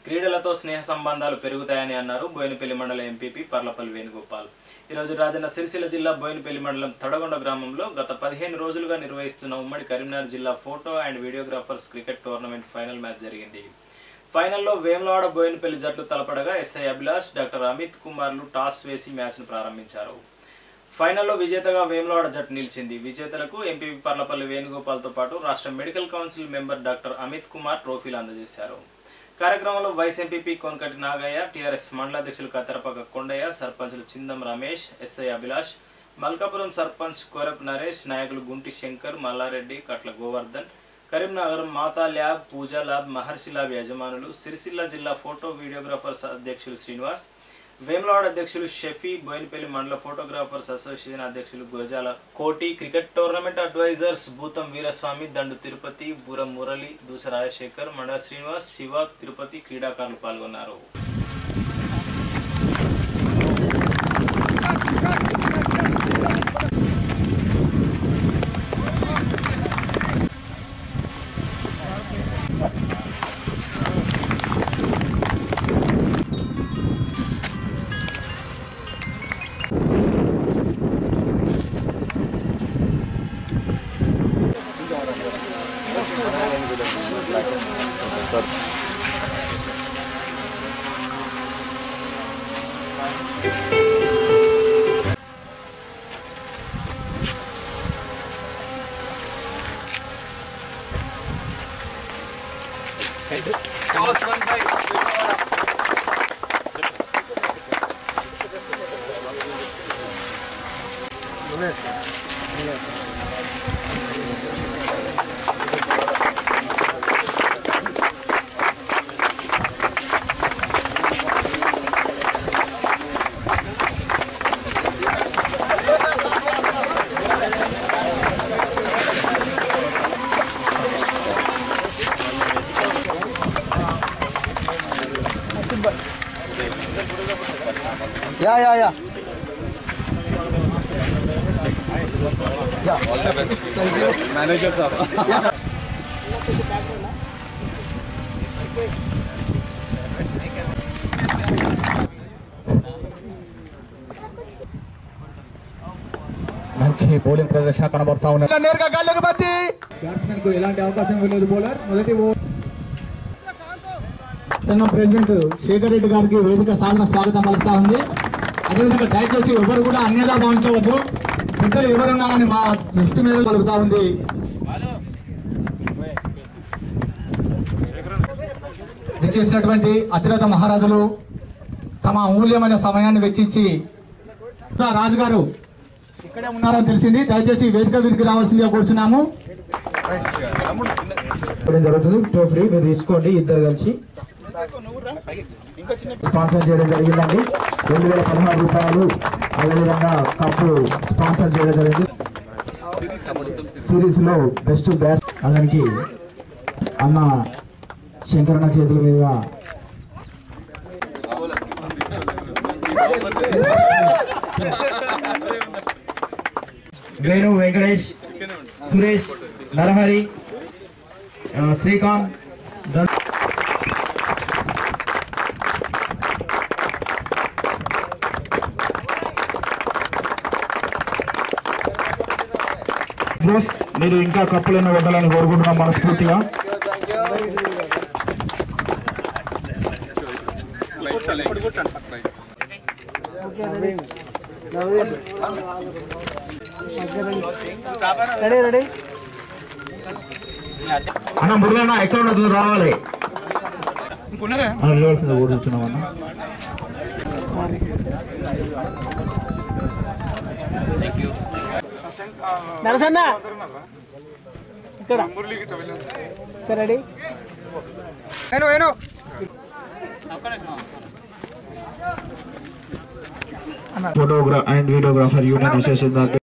క్రీడలతో స్నేహ సంబంధాలు పెరుగుతాయని అన్నారు బోయినపల్లి మండల ఎంపీపీ పర్లపల్లి వేణుగోపాల్ ఈరోజు రాజన్న సిరిసిల్ల జిల్లా బోయినపల్లి మండలం తడగొండ గ్రామంలో గత పదిహేను రోజులుగా నిర్వహిస్తున్న ఉమ్మడి కరీంనగర్ జిల్లా photo and videographers cricket tournament final match జరిగింది ఫైనల్లో వేములవాడ బోయినపల్లి జట్లు తలపడగా ఎస్ఐ అభిలాష్ డాక్టర్ అమిత్ కుమార్లు టాస్ వేసి మ్యాచ్ను ప్రారంభించారు ఫైనల్లో విజేతగా వేములవాడ జట్టు నిలిచింది విజేతలకు ఎంపీ పర్లపల్లి వేణుగోపాల్తో పాటు రాష్ట్ర medical council member doctor Amit Kumar ట్రోఫీలు అందజేశారు కార్యక్రమంలో vice MPP Konakati Nagaiah TRS మండలాధ్యక్షులు కత్తెరపక కొండయ్య సర్పంచులు చిందం రమేష్ ఎస్ఐ అభిలాష్ మల్కాపురం సర్పంచ్ కోరప్ నరేష్ నాయకులు Gunti Shankar Mallareddy Katla Govardhan Karimnagar Mata lab Pooja lab Maharshi lab యజమానులు సిరిసిల్ల జిల్లా ఫోటో వీడియోగ్రాఫర్స్ అధ్యక్షులు శ్రీనివాస్ వేములవాడ అధ్యక్షులు షఫీ బోయినపల్లి మండల ఫోటోగ్రాఫర్స్ అసోసియేషన్ అధ్యక్షులు గురజాల కోటి క్రికెట్ టోర్నమెంట్ అడ్వైజర్స్ భూతం వీరస్వామి దండు తిరుపతి బురం మురళి దూస రాజశేఖర్ మండల శ్రీనివాస్ శివ తిరుపతి క్రీడాకారులు పాల్గొన్నారు Yeah, yeah, yeah. మంచి బౌలింగ్ ప్రదర్శన కనబడతా ఉన్నది నేరుగా గాల్లోకి బంతి బ్యాట్స్మెన్ కు ఎలాంటి అవకాశం ఇవ్వలేదు బౌలర్ మొదటి ఓవర్ సంఘం ప్రెసిడెంట్ శేఖర్ రెడ్డి గారికి వేదిక సాధన స్వాగతం పలుకుతా ఉంది అదేవిధంగా దయచేసి ఎవరు కూడా అన్యదా భావించవద్దు పెద్దలు ఎవరున్నారని మా దృష్టి మీద కలుగుతా ఉంది విచ్చేసినటువంటి అతిరథ మహారాజులు తమ అమూల్యమైన సమయాన్ని వెచ్చించి రాజు గారు ఇక్కడే ఉన్నారని తెలిసింది దయచేసి వేదిక వీరికి రావాల్సిందిగా కూర్చున్నాము చేయడం జరుగుతుంది ట్రోఫీ మీరు తీసుకోండి ఇద్దరు కలిసి స్పాన్సర్ చేయడం జరిగిందండి రెండు వేల పదహారు రూపాయలు అదేవిధంగా కప్పు స్పాన్సర్ చేయడం జరిగింది సిరీస్ లో బెస్ట్ బ్యాట్స్ అతనికి అన్న శంకరన్న చేతుల మీదుగా వేణు వెంకటేష్ సురేష్ నరహరి ఆ, శ్రీకాంత్ ధన్- బోస్ మీరు ఇంకా కప్పులను కొట్టాలని కోరుకుంటున్నాం మనస్ఫూర్తిగా రెడీ రెడీ అన్న మురుగన్న ఎక్కడ ఉన్నది రావాలి అన్న, నిలవాల్సింది కోరుతున్నాం అన్న నరసన్న ఇక్కడ ఇక్కడ ready Venu Venu photographer and videographer union association